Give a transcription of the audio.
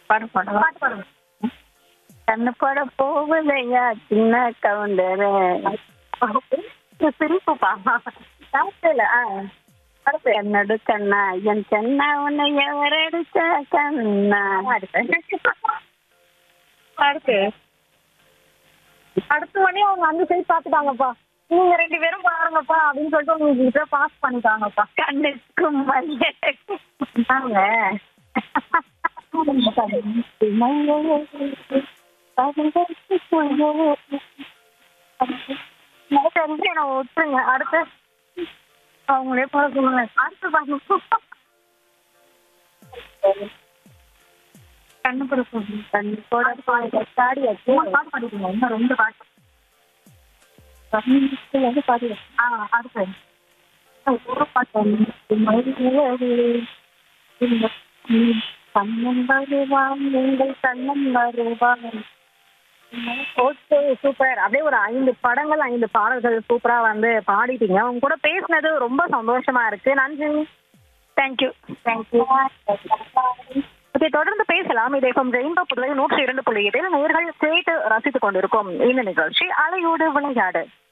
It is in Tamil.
பாடு பாடு பாட்டு பாடுங்க கண்ணு பட போவதையா சின்ன கவுண்டரு சிரிப்புப்பா சாப்பிடல ஆ அடுத்து கண்ணடு கண்ணா என் கண்ணா உன்னை எவரடிச்ச கண்ணா அடுத்து அடுத்த மணி அவங்க அந்த சைட் பாத்துட்டாங்கப்பா நீங்க ரெண்டு பேரும் பாருங்கப்பா அப்படின்னு சொல்லிட்டு உங்களுக்கு பாஸ் பண்ணிட்டாங்கப்பா கண்ணுக்கும் மைய தாங்க தெரிஞ்சு நான் விட்டுருங்க அடுத்து அவங்களே போட சொல்லுங்க அடுத்து பாருங்க கண்ணு போட சொல்லுங்க கண்ணு போட பாடியாச்சு பாட்டு பாடிக்கணும் இன்னும் ரெண்டு பாட்டு வந்து பாடு ஆ அடுத்து ஒரு பாட்டு கண்ணன் வருவான் எங்கள் கண்ணன் வருவான் ஓகே சூப்பர் அப்படியே ஒரு ஐந்து படங்கள் ஐந்து பாடல்கள் சூப்பரா வந்து பாடிட்டீங்க உங்க கூட பேசினது ரொம்ப சந்தோஷமா இருக்கு நன்றி தேங்க்யூ தேங்க்யூ ஓகே தொடர்ந்து பேசலாம் இதே ரெயின்போ புதுவை நூற்றி இரண்டு புள்ளி எட்டில் நேர்கள் கேட்டு ரசித்துக் கொண்டிருக்கும் இந்த நிகழ்ச்சி அலையோடு விளையாடு